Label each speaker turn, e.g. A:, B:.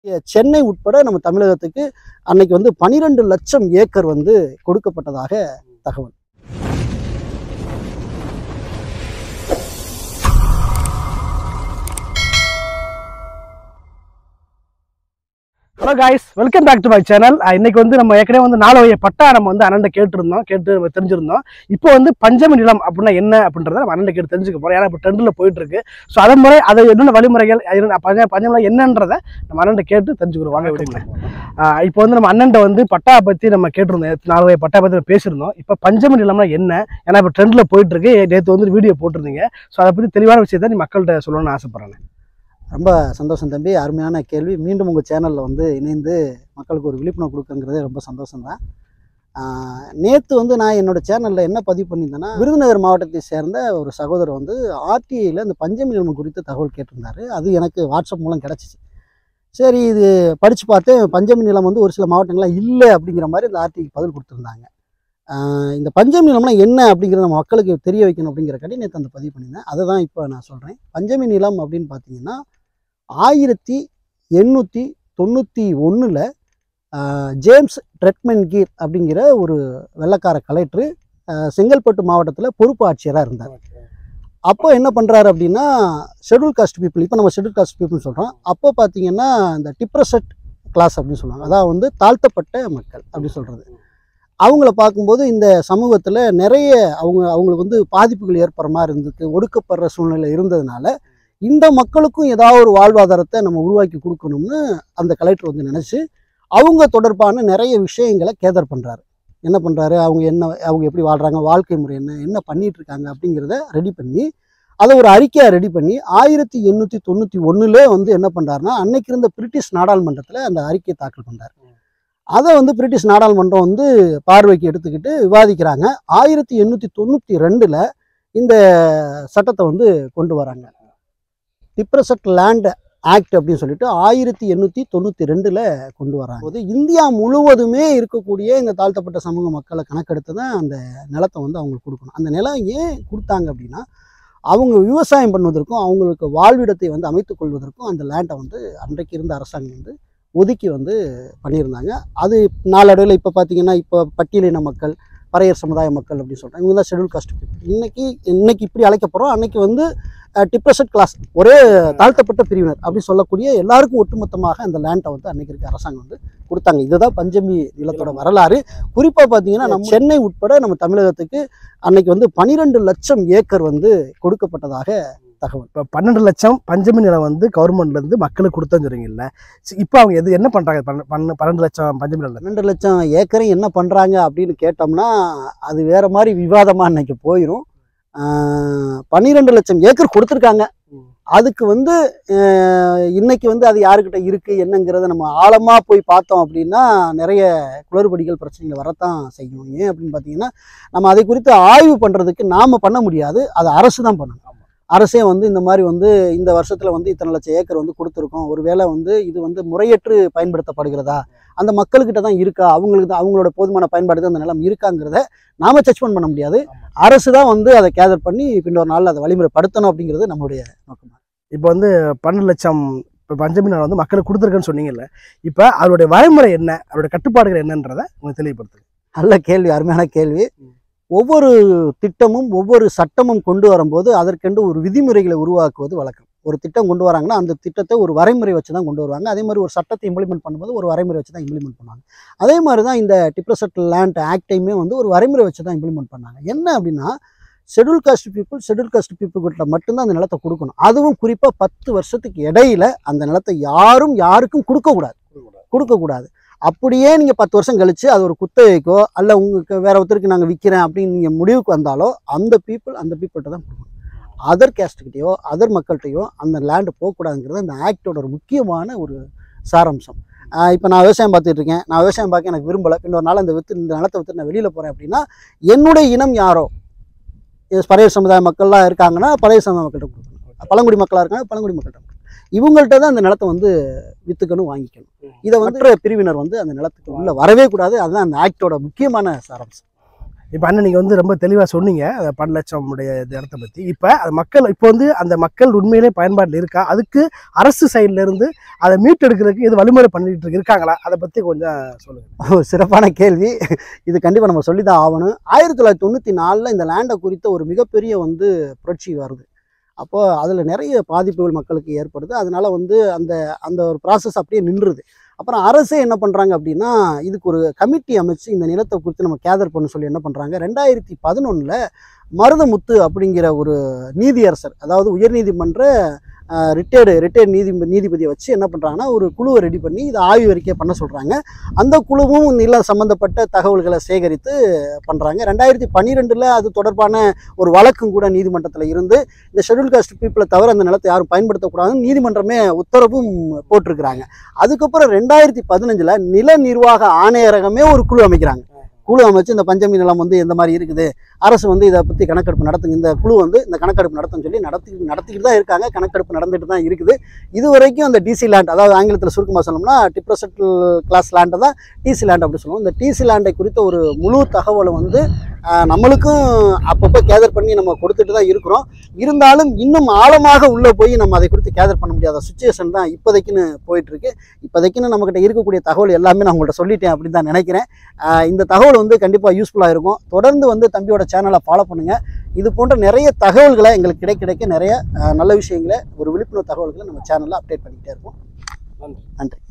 A: சென்னை உட்பட நம்ம தமிழகத்துக்கு அன்னைக்கு வந்து பனிரெண்டு லட்சம் ஏக்கர் வந்து கொடுக்கப்பட்டதாக தகவல்
B: hello guys welcome back to my channel இன்னைக்கு வந்து நம்ம ஏற்கனவே வந்து நாலு வகை பட்டா நம்ம வந்து அண்ணன் கேட்டிருந்தோம் கேட்டு நம்ம தெரிஞ்சிருந்தோம் இப்போ வந்து பஞ்சமி நிலம் அப்படின்னா என்ன அப்படின்றத நம்ம அண்ணன் கேட்டு தெரிஞ்சுக்க போறோம் ஏன்னா இப்போ ட்ரெண்டில் போயிட்டு இருக்கு ஸோ அதன் முறை அதை என்னென்ன வழிமுறைகள் என்ன- பஞ்ச பஞ்சமி நிலம் என்னன்றதை நம்ம அண்ணன் கேட்டு தெரிஞ்சுக்கிறோம் வாங்க விடுங்களேன் இப்போ வந்து நம்ம அண்ணன்ட்ட வந்து பட்டா பற்றி நம்ம கேட்டிருந்தோம் நாலு வகை பட்டா பற்றி பேசியிருந்தோம் இப்போ பஞ்சமி நிலம்னா என்ன ஏன்னா இப்போ ட்ரெண்டில் போயிட்டு இருக்கு நேற்று வந்து வீடியோ போட்டிருந்தீங்க ஸோ அதை பற்றி தெளிவான விஷயத்தை நீ மக்கள்கிட்ட சொல்லணும்னு ஆசைப்படுறேன்
A: ரொம்ப சந்தோஷம் தம்பி அருமையான கேள்வி மீண்டும் உங்கள் சேனலில் வந்து இணைந்து மக்களுக்கு ஒரு விழிப்புணர்வு கொடுக்குங்கிறதே ரொம்ப சந்தோஷம்தான் நேற்று வந்து நான் என்னோட சேனலில் என்ன பதிவு பண்ணியிருந்தேன்னா விருதுநகர் மாவட்டத்தை சேர்ந்த ஒரு சகோதரர் வந்து ஆர்டிஐயில் இந்த பஞ்சமி நிலம் குறித்து தகவல் கேட்டிருந்தாரு அது எனக்கு வாட்ஸ்அப் மூலம் கிடச்சிச்சு சரி இது படித்து பார்த்தேன் பஞ்சமி நிலம் வந்து ஒரு சில மாவட்டங்கள்லாம் இல்லை அப்படிங்கிற மாதிரி இந்த ஆர்டிஐக்கு பதில் கொடுத்துருந்தாங்க ஆஹ் இந்த பஞ்சமி நிலம்னா என்ன அப்படிங்கிறத நம்ம மக்களுக்கு தெரிய வைக்கணும் அப்படிங்கிறக்காண்டி நேற்று அந்த பதிவு பண்ணியிருந்தேன் அதை தான் இப்போ நான் சொல்கிறேன் பஞ்சமி நிலம் அப்படின்னு பார்த்தீங்கன்னா ஆயிரத்தி எண்ணூற்றி தொண்ணூற்றி ஒன்றில் ஜேம்ஸ் ட்ரெட்மென் கீர் அப்படிங்கிற ஒரு வெள்ளக்கார கலெக்டர் செங்கல்பட்டு மாவட்டத்தில் பொறுப்பு ஆட்சியராக இருந்தார் அப்போ என்ன பண்ணுறாரு அப்படின்னா ஷெட்யூல் காஸ்ட் பீப்புள் இப்போ நம்ம ஷெட்யூல் காஸ்ட் பீப்புள் சொல்கிறோம் அப்போ பார்த்தீங்கன்னா இந்த டிப்ரசட் கிளாஸ் அப்படின்னு சொல்லுவாங்க அதாவது வந்து தாழ்த்தப்பட்ட மக்கள் அப்படின்னு சொல்கிறது அவங்கள பார்க்கும்போது இந்த சமூகத்தில் நிறைய அவங்க அவங்களுக்கு வந்து பாதிப்புகள் ஏற்படுற மாதிரி இருந்திருக்கு ஒடுக்கப்படுற சூழ்நிலை இருந்ததுனால இந்த மக்களுக்கும் ஏதாவது ஒரு வாழ்வாதாரத்தை நம்ம உருவாக்கி கொடுக்கணும்னு அந்த கலெக்டர் வந்து நினச்சி அவங்க தொடர்பான நிறைய விஷயங்களை கேதர் பண்ணுறாரு என்ன பண்ணுறாரு அவங்க என்ன அவங்க எப்படி வாழ்கிறாங்க வாழ்க்கை முறை என்ன என்ன பண்ணிட்டு இருக்காங்க அப்படிங்கிறத ரெடி பண்ணி அதை ஒரு அறிக்கையாக ரெடி பண்ணி ஆயிரத்தி எண்ணூற்றி தொண்ணூற்றி ஒன்றுலே வந்து என்ன பண்ணுறாருன்னா அன்னைக்கு இருந்த பிரிட்டிஷ் நாடாளுமன்றத்தில் அந்த அறிக்கையை தாக்கல் பண்ணுறாரு அதை வந்து பிரிட்டிஷ் நாடாளுமன்றம் வந்து பார்வைக்கு எடுத்துக்கிட்டு விவாதிக்கிறாங்க ஆயிரத்தி எண்ணூற்றி தொண்ணூற்றி ரெண்டில் இந்த சட்டத்தை வந்து கொண்டு வராங்க டிப்ரசட் லேண்ட் ஆக்ட் அப்படின்னு சொல்லிட்டு ஆயிரத்தி எண்ணூற்றி தொண்ணூற்றி ரெண்டில் கொண்டு வராங்க போது இந்தியா முழுவதுமே இருக்கக்கூடிய இந்த தாழ்த்தப்பட்ட சமூக மக்களை கணக்கெடுத்து தான் அந்த நிலத்தை வந்து அவங்களுக்கு கொடுக்கணும் அந்த நிலம் ஏன் கொடுத்தாங்க அப்படின்னா அவங்க விவசாயம் பண்ணுவதற்கும் அவங்களுக்கு வாழ்விடத்தை வந்து அமைத்துக் கொள்வதற்கும் அந்த லேண்டை வந்து அன்றைக்கு இருந்த அரசாங்கம் வந்து ஒதுக்கி வந்து பண்ணியிருந்தாங்க அது நாளடைவில் இப்போ பார்த்தீங்கன்னா இப்போ பட்டியலின மக்கள் பறையர் சமுதாய மக்கள் அப்படின்னு சொல்கிறாங்க இவங்க தான் ஷெட்யூல் காஸ்ட் இன்னைக்கு இன்னைக்கு இப்படி அழைக்க போகிறோம் அன்னைக்கு வந்து டிப்ரசட் கிளாஸ் ஒரே தாழ்த்தப்பட்ட பிரிவினர் அப்படி சொல்லக்கூடிய எல்லாருக்கும் ஒட்டுமொத்தமாக அந்த லேண்டை வந்து அன்னைக்கு இருக்க அரசாங்கம் வந்து கொடுத்தாங்க இதுதான் பஞ்சமி நிலத்தோட வரலாறு குறிப்பாக பார்த்தீங்கன்னா நம்ம சென்னை உட்பட நம்ம தமிழகத்துக்கு அன்னைக்கு வந்து பனிரெண்டு லட்சம் ஏக்கர் வந்து கொடுக்கப்பட்டதாக தகவல்
B: இப்போ பன்னெண்டு லட்சம் பஞ்சமி நிலம் வந்து கவர்மெண்ட்ல இருந்து மக்களுக்கு கொடுத்தேன்னு சொல்றீங்கல்ல சரி, இப்போ அவங்க எது என்ன பண்றாங்க பன்ன- பன்ன- பன்னெண்டு லட்சம் பஞ்சமி நிலம்
A: பன்னெண்டு லட்சம் ஏக்கரை என்ன பண்ணுறாங்க அப்படின்னு கேட்டோம்னா அது வேற மாதிரி விவாதமாக இன்னைக்கு போயிடும் பன்னிரெண்டு லட்சம் ஏக்கர் கொடுத்துருக்காங்க அதுக்கு வந்து ஆஹ், இன்னைக்கு வந்து அது யாருக்கிட்ட இருக்கு என்னங்கிறத நம்ம ஆழமா போய் பார்த்தோம் அப்படின்னா நிறைய குளறுபடிகள் பிரச்சனைகள் வரத்தான் செய்யும் ஏன் அப்படின்னு பார்த்தீங்கன்னா நம்ம அதை குறித்து ஆய்வு பண்றதுக்கு நாம பண்ண முடியாது அது அரசு தான் பண்ணணும் அரசே வந்து இந்த மாதிரி வந்து இந்த வருஷத்துல வந்து இத்தனை லட்சம் ஏக்கர் வந்து கொடுத்துருக்கோம் ஒருவேளை வந்து இது வந்து முறையற்று பயன்படுத்தப்படுகிறதா அந்த மக்கள்கிட்ட தான் இருக்கா அவங்களுக்கு தான் அவங்களோட போதுமான பயன்பாடு தான் அந்த நிலம் இருக்காங்கிறத நாம ஜட்ஜ்மெண்ட் பண்ண முடியாது அரசு தான் வந்து அதை கேதர் பண்ணி பின்னொரு நாள் அதை வழிமுறைப்படுத்தணும் அப்படிங்கிறது நம்மளுடைய நோக்கம்
B: இப்போ வந்து பன்னெண்டு லட்சம் இப்போ பஞ்சமி நிலம் வந்து மக்களுக்கு கொடுத்துருக்குன்னு சொன்னீங்கல்ல இப்போ அதோடைய வரைமுறை என்ன அதோட கட்டுப்பாடுகள் என்னன்றதை உங்களுக்கு தெளிவுபடுத்துங்க
A: நல்ல கேள்வி அருமையான கேள்வி ஒவ்வொரு திட்டமும் ஒவ்வொரு சட்டமும் கொண்டு வரும்போது அதற்கென்று ஒரு விதிமுறைகளை உருவாக்குவது வழக்கம் ஒரு திட்டம் கொண்டு வராங்கன்னா அந்த திட்டத்தை ஒரு வரைமுறை வச்சு தான் கொண்டு வருவாங்க அதே மாதிரி ஒரு சட்டத்தை இம்ப்ளிமெண்ட் பண்ணும்போது ஒரு வரைமுறை வச்சு தான் இம்ப்ளிமெண்ட் பண்ணுவாங்க அதே மாதிரி தான் இந்த டிப்ரசட் லேண்ட் ஆக்டையுமே வந்து ஒரு வரைமுறை வச்சு தான் இம்ப்ளிமெண்ட் பண்ணாங்க என்ன அப்படின்னா schedule caste people schedule caste people கிட்ட மட்டும்தான் அந்த நிலத்தை கொடுக்கணும் அதுவும் குறிப்பாக பத்து வருஷத்துக்கு இடையில அந்த நிலத்தை யாரும் யாருக்கும் கொடுக்கக்கூடாது கொடுக்கக்கூடாது அப்படியே நீங்கள் பத்து வருஷம் கழிச்சு அது ஒரு குத்தகைக்கோ அல்ல உங்களுக்கு வேற ஒருத்தருக்கு நாங்கள் விற்கிறேன் அப்படின்னு நீங்கள் முடிவுக்கு வந்தாலோ அந்த பீப்புள் அந்த பீப்புள்கிட்ட தான் கொடுக்கணும் அதர் கேஸ்ட்டுக்கிட்டேயோ அதர் மக்கள்கிட்டயோ அந்த லேண்டு போகக்கூடாதுங்கிறது அந்த ஆக்டோட ஒரு முக்கியமான ஒரு சாராம்சம் இப்போ நான் விவசாயம் பார்த்துட்டு இருக்கேன் நான் விவசாயம் பார்க்க எனக்கு விரும்பலை இன்னொரு நாள் அந்த வித்து இந்த நிலத்தை வித்து நான் வெளியில் போகிறேன் அப்படின்னா என்னுடைய இனம் யாரோ இது பழைய சமுதாய மக்கள்லாம் இருக்காங்கன்னா பழைய சமுதாய மக்கள்கிட்ட கொடுக்கணும் பழங்குடி மக்களாக இருக்காங்க பழங்குடி மக்கள்கிட்ட கொடுக்கணும் இவங்கள்ட்ட தான் அந்த நிலத்தை வந்து வித்துக்கணும் வாங்கிக்கணும் இதை வந்து மற்ற பிரிவினர் வந்து அந்த நிலத்துக்கு உள்ள வரவே கூடாது அதுதான் அந்த ஆக்டோட முக்கியமான சாராம்சம்
B: இப்போ அண்ணன் நீங்கள் வந்து ரொம்ப தெளிவாக சொன்னீங்க அந்த பன்னெண்டு லட்சம் உடைய இந்த இடத்த பற்றி இப்போ அது மக்கள் இப்போ வந்து அந்த மக்கள் உண்மையிலே பயன்பாட்டில் இருக்கா அதுக்கு அரசு சைடுல இருந்து அதை மீட்டெடுக்கிறதுக்கு இது வழிமுறை பண்ணிட்டு இருக்கு- இருக்காங்களா அதை பற்றி கொஞ்சம் சொல்லுங்கள்
A: ஒரு சிறப்பான கேள்வி இது கண்டிப்பாக நம்ம சொல்லி தான் ஆகணும் ஆயிரத்தி தொள்ளாயிரத்தி தொண்ணூற்றி நாலில் இந்த லேண்டை குறித்த ஒரு மிகப்பெரிய வந்து புரட்சி வருது அப்போ அதில் நிறைய பாதிப்புகள் மக்களுக்கு ஏற்படுது அதனால வந்து அந்த அந்த ஒரு ப்ராசஸ் அப்படியே நின்றுது அப்புறம் அரசே என்ன பண்ணுறாங்க அப்படின்னா இதுக்கு ஒரு கமிட்டி அமைச்சு இந்த நிலத்தை குறித்து நம்ம கேதர் பண்ண சொல்லி என்ன பண்ணுறாங்க ரெண்டாயிரத்தி பதினொன்றில் மருதமுத்து அப்படிங்கிற ஒரு நீதியரசர் அதாவது உயர்நீதிமன்ற ரிட்டையர்டு ரிட்டையர்ட் நீதி நீதிபதியை வச்சு என்ன பண்ணுறாங்கன்னா ஒரு குழுவை ரெடி பண்ணி இதை ஆய்வு அறிக்கை பண்ண சொல்கிறாங்க அந்த குழுவும் நில சம்பந்தப்பட்ட தகவல்களை சேகரித்து பண்ணுறாங்க ரெண்டாயிரத்தி பன்னிரெண்டில் அது தொடர்பான ஒரு வழக்கும் கூட நீதிமன்றத்தில் இருந்து இந்த ஷெட்யூல் காஸ்ட் பீப்புளை தவிர அந்த நிலத்தை யாரும் பயன்படுத்தக்கூடாதுன்னு நீதிமன்றமே உத்தரவும் போட்டிருக்கிறாங்க அதுக்கப்புறம் ரெண்டாயிரத்தி பதினஞ்சில் நில நிர்வாக ஆணையரகமே ஒரு குழு அமைக்கிறாங்க குழு அமைச்சு இந்த பஞ்சமி நிலம் வந்து எந்த மாதிரி இருக்குது அரசு வந்து இதை பற்றி கணக்கெடுப்பு நடத்துங்க இந்த குழு வந்து இந்த கணக்கெடுப்பு நடத்துன்னு சொல்லி நடத்தி நடத்திக்கிட்டு தான் இருக்காங்க கணக்கெடுப்பு நடந்துட்டு தான் இருக்குது இது வரைக்கும் அந்த டிசி லேண்ட் அதாவது ஆங்கிலத்தில் சுருக்கமாக சொல்லணும்னா டிப்ரசெட்டல் கிளாஸ் லேண்டை தான் டிசி லேண்ட் அப்படி சொல்லுவோம் இந்த டிசி லேண்டை குறித்த ஒரு முழு தகவலை வந்து ஆஹ், நம்மளுக்கும் அப்பப்போ கேதர் பண்ணி நம்ம கொடுத்துட்டு தான் இருக்கிறோம் இருந்தாலும் இன்னும் ஆழமாக உள்ளே போய் நம்ம அதை குறித்து கேதர் பண்ண முடியாத சுச்சுவேஷன் தான் இப்போதைக்குன்னு போயிட்டு இருக்கு இப்போதைக்குன்னு நம்மக்கிட்ட இருக்கக்கூடிய தகவல் எல்லாமே நான் உங்கள்கிட்ட சொல்லிட்டேன் அப்படின்னு தான் நினைக்கிறேன் ஆஹ், இந்த தகவல் வந்து கண்டிப்பாக யூஸ்ஃபுல்லாக இருக்கும் தொடர்ந்து வந்து தம்பியோட சேனலை ஃபாலோ பண்ணுங்கள் இது போன்ற நிறைய தகவல்களை எங்களுக்கு கிடைக்க கிடைக்க நிறைய ஆஹ், நல்ல விஷயங்களை ஒரு விழிப்புணர்வு தகவல்களை நம்ம சேனலில் அப்டேட் பண்ணிக்கிட்டே இருப்போம்
B: நன்றி
A: நன்றி